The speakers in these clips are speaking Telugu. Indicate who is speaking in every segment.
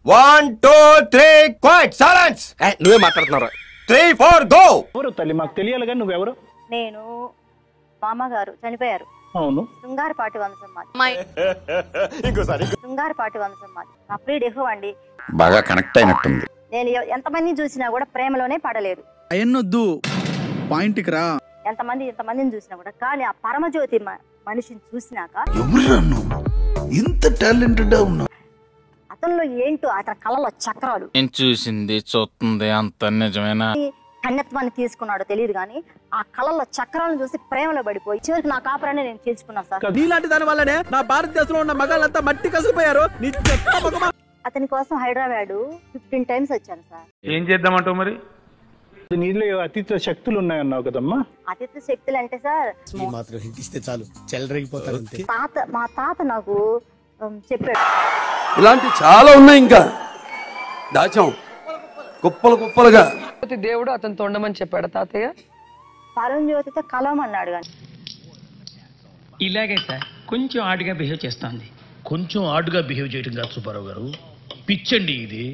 Speaker 1: One two three quiet silence
Speaker 2: నువ్వే మాట్లాడుతున్నారా
Speaker 1: త్రీ ఫోర్ గో
Speaker 3: ఎవరు తల్లి మాకు తెలియాలి కానీ నువ్వెవరు
Speaker 4: నేను మామగారు చనిపోయారు
Speaker 3: అవును
Speaker 4: శృంగారపాటి వంశం మాది
Speaker 1: ఇంకోసారి
Speaker 4: శృంగారపాటి వంశం మాది నా ప్రియుడు ఎక్కువ అండి
Speaker 5: బాగా కనెక్ట్ అయినట్టుంది
Speaker 4: నేను ఎ- ఎంతమందిని చూసినా కూడా ప్రేమలోనే పడలేదు
Speaker 6: అయన్నొద్దు పాయింట్కి రా
Speaker 4: ఎంతమంది ఎంతమందిని చూసినా కూడా కానీ ఆ పరమజ్యోతి మ- మనిషిని చూసినాక
Speaker 6: ఎవరురా నువ్వు ఇంత టాలెంటెడ్ ఉన్నావు
Speaker 4: అతనిలో ఏంటో అతని కళ్ళలో చక్రాలు
Speaker 7: నేను చూసింది చూస్తుంది అంత నిజమేనా
Speaker 4: కన్యత్వాన్ని తీసుకున్నాడో తెలియదు కానీ ఆ కళ్ళలో చక్రాలను చూసి ప్రేమలో పడిపోయి చివరికి నా కాపురాన్ని నేను చేర్చుకున్నాను సార్
Speaker 6: నీలాంటి దాని వల్లనే నా భారతదేశంలో ఉన్న మగాళ్ళంతా మట్టి కసిపోయారు నీ చెత్త మొగమా.
Speaker 4: అతని కోసం హైదరాబాద్ ఫిఫ్టీన్ టైమ్స్ వచ్చాను సార్
Speaker 3: ఏం చేద్దామంటావు మరి నీళ్ళు అతీత శక్తులు ఉన్నాయన్నావు కదమ్మా
Speaker 4: అతిథి శక్తులు అంటే సార్
Speaker 8: మాత్రం హింట్ ఇస్తే చాలు చెలరేగిపోతారు అంతే
Speaker 4: తాత మా తాత నాకు ఉమ్, చెప్పాడు
Speaker 5: ఇలాంటి చాలా ఉన్నాయి ఇంకా దాచాం కుప్పలు కుప్పలుగా
Speaker 9: దేవుడు అతనితో ఉండమని చెప్పాడు తాతయ్య
Speaker 4: పరంజ్యోతితో కలవమన్నాడు కానీ
Speaker 10: ఇలాగే సార్ కొంచెం ఆడుగా బిహేవ్ చేస్తోంది
Speaker 8: కొంచెం ఆడుగా బిహేవ్ చేయడం కాదు సుబ్బారావు గారు పిచ్చండి ఇది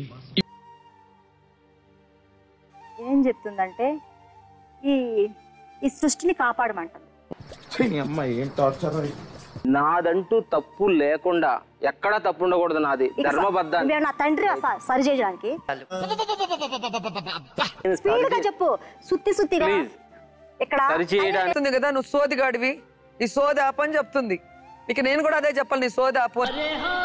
Speaker 4: ఏం చెప్తుందంటే ఈ ఈ సృష్టిని కాపాడమంటుంది
Speaker 2: నాదంటూ తప్పు లేకుండా ఎక్కడా తప్పు ఉండకూడదు నాది
Speaker 4: ఇక స-
Speaker 2: ధర్మబద్ధాన్ని
Speaker 4: మీరు నా తండ్రి స- సరి చేయడానికి స్పీడ్ గా చెప్పు సుత్తి సుత్తిగా
Speaker 2: Please.
Speaker 4: ఇక్కడ
Speaker 2: సరి చేయడానికి
Speaker 9: చెప్తుంది కదా నువ్వు సోదిగాడివి నీ సోది ఆపని చెప్తుంది ఇక నేను కూడా అదే చెప్పాలి నీ సోది ఆపు అని.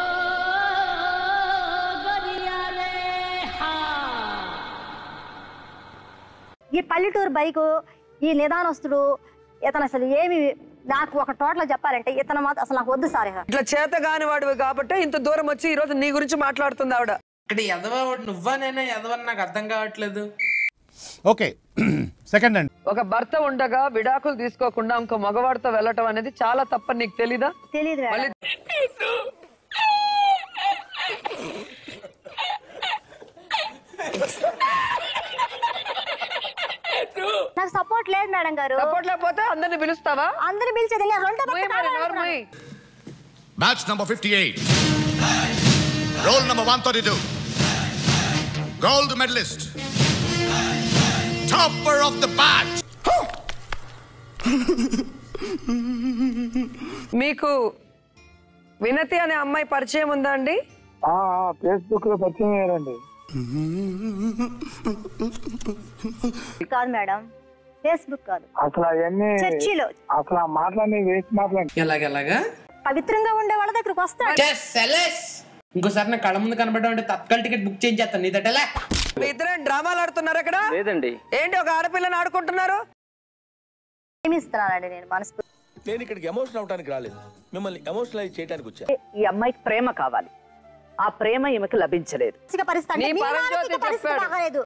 Speaker 4: ఈ పల్లెటూరు బైకు ఈ నిదానస్తుడు ఇతను అసలు ఏమి నాకు ఒక టోటల్ చెప్పాలంటే ఇతను మాత్రం అసలు నాకు వద్దు సార్ ఇక.
Speaker 9: ఇట్లా చేత కాని వాడివి కాబట్టి ఇంత దూరం వచ్చి ఈ రోజు నీ గురించి మాట్లాడుతుంది ఆవిడ
Speaker 10: ఇక్కడ ఎదవ నువ్వా నేనా ఎదవని నాకు అర్థం కావట్లేదు
Speaker 3: ఓకే సెకండ్ అండి
Speaker 9: ఒక భర్త ఉండగా విడాకులు తీసుకోకుండా ఇంకో మగవాడితో వెళ్ళటం అనేది చాలా తప్పని నీకు తెలీదా
Speaker 4: తెలియదు మేడం.
Speaker 9: మళ్ళీ
Speaker 4: నాకు సపోర్ట్ లేదు మేడం గారు
Speaker 9: సపోర్ట్ లేకపోతే అందరిని పిలుస్తావా
Speaker 4: అందరు పిలిచేది నేను రెండో భర్త
Speaker 9: మూయ్ మరి, నోరు
Speaker 4: కావాలనుకున్నాను.
Speaker 9: మూయ్.
Speaker 8: Match number fifty eight roll number one thirty two gold medallist topper of the batch
Speaker 9: మీకు వినతి అనే అమ్మాయి పరిచయం ఉందా అండి
Speaker 3: ఫేస్బుక్ లో పరిచయం అయ్యారండి
Speaker 4: కాదు మేడం ఫేస్బుక్ కాదు
Speaker 3: అసలు అవన్నీ
Speaker 4: చర్చిలో
Speaker 3: అసలు ఆ మాటలన్నీ వేస్ట్ మాటలండి
Speaker 10: ఎలాగెలాగా
Speaker 4: పవిత్రంగా ఉండే వాళ్ళ దగ్గరకు వస్తాడు
Speaker 10: ఇంకోసారి నా కళ్ళ ముందు కనబడడం అంటే తత్కాల టికెట్ బుక్ చేయించేస్తాను నీ తట్టలే
Speaker 9: మీ ఇద్దరు డ్రామాలు ఆడుతున్నారు అక్కడ
Speaker 2: లేదండి
Speaker 9: ఏంటి ఒక ఆడపిల్లని ఆడుకుంటున్నారు
Speaker 4: ప్రేమిస్తున్నానండి నేను మనసు
Speaker 8: నేను ఇక్కడికి ఎమోషనల్ అవడానికి రాలేదు మిమ్మల్ని ఎమోషనలైజ్ చేయడానికి వచ్చా
Speaker 11: ఈ అమ్మాయికి ప్రేమ కావాలి ఆ ప్రేమ ఈమెకు లభించలేదు
Speaker 4: మానసిక పరిస్థితి అంటే
Speaker 9: నీ
Speaker 4: నీ
Speaker 9: పరంజ్యోతి
Speaker 4: మానసిక పరిస్థితి
Speaker 9: చెప్పాడు.
Speaker 4: బాగాలేదు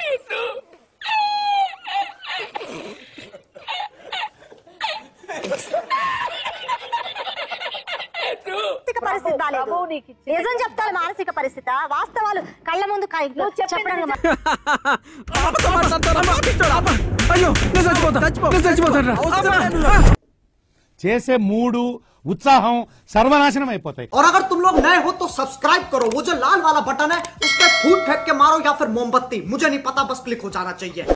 Speaker 4: మానసిక పరిస్థితి బాగాలేదు నిజం చెప్తాను మానసిక పరిస్థితి వాస్తవాలు కళ్ళ ముందు కా- చెప్పడానికి మా-
Speaker 6: పాపతో మాట్లాడతారా? పాపిస్తోడా? అయ్యో నేను చచ్చిపోతా నేను చచ్చిపోతాను రా.
Speaker 3: చేసే మూడు ఉత్సాహం సర్వనాశనం అయిపోతాయి
Speaker 11: और अगर तुम लोग नए हो तो सब्सक्राइब करो वो जो लाल वाला बटन है उस पर फूट फेंक के मारो या फिर मोमबत्ती मुझे नहीं पता बस क्लिक हो जाना चाहिए